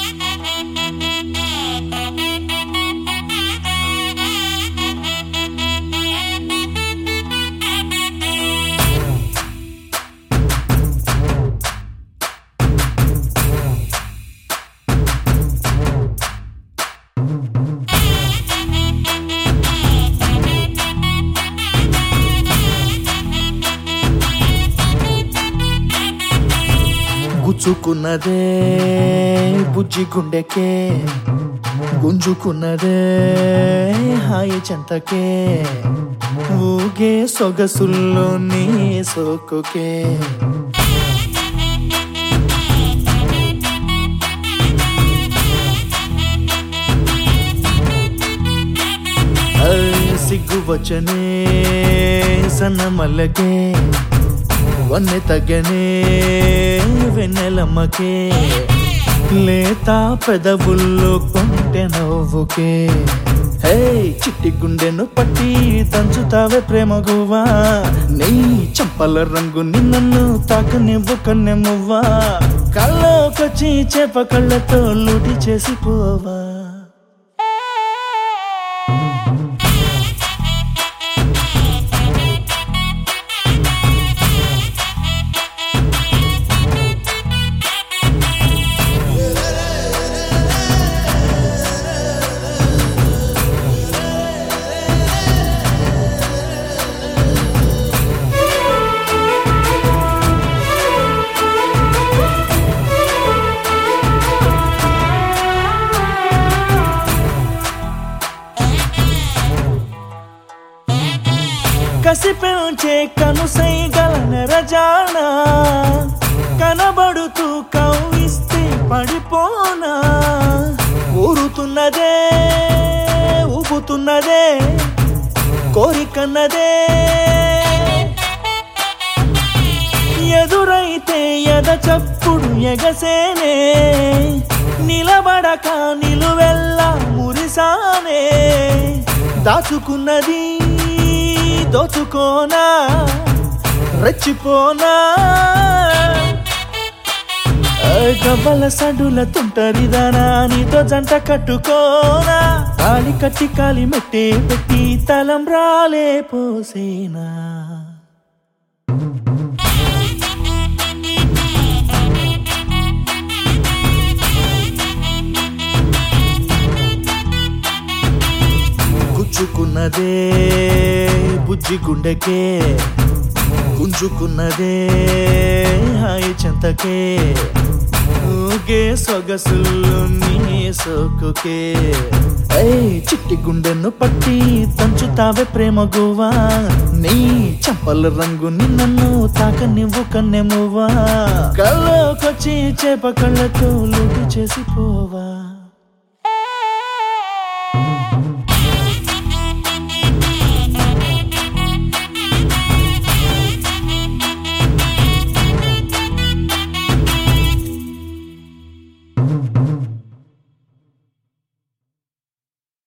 గుచ్చుకున్నదే బుజ్జి గుండెకే గుంజుకున్నదే హాయి చెంతకే ఊగే సొగసుల్లో నీ సోకుకే అయ్ సిగ్గు వచ్చనే సన్న మల్లకే వన్నె తగ్గనే వెన్నెలమ్మకే లేత పెదవుల్లో కొంటె నవ్వుకే హే చిట్టి గుండెను పట్టి తంచుతావే ప్రేమ గువ్వా నీ చంపల రంగు నిన్నను తాకనివ్వు కన్నెమువ్వా కళ్ళకొచ్చి చేప కళ్ళతో లూటి చేసిపోవా కసి పెంచే కనుసై గల నెరజానా కనబడుతూ కవ్విస్తే పడిపోనా ఊరుతున్నదే ఊపుతున్నదే కోరికన్నదే ఎదురైతే ఎద చప్పుడు ఎగసేనే నిలబడక నిలువెల్లా మురిసానే దాచుకున్నది దోచుకోనా రెచ్చిపోనా గవ్వల సడుల తుంటరిదానా నీతో జంట కట్టుకోనా కాలి కట్టి కాలి మెట్టే పెట్టి తలం రాలే పోసేనా గుచ్చుకున్నదే బుజ్జి గుండెకే గుంజుకున్నదే హాయి చెంతకే ఊగే సొగసుల్లో నీ సోకుకే ఏయ్ చిట్టి గుండెను పట్టి తంచుతావే ప్రేమ గువ్వా నీ చంపల రంగు నిన్నను తాకనివ్వు కన్నెమువ్వా కళ్ళకొచ్చి చేప కళ్ళతో లూటి చేసిపోవా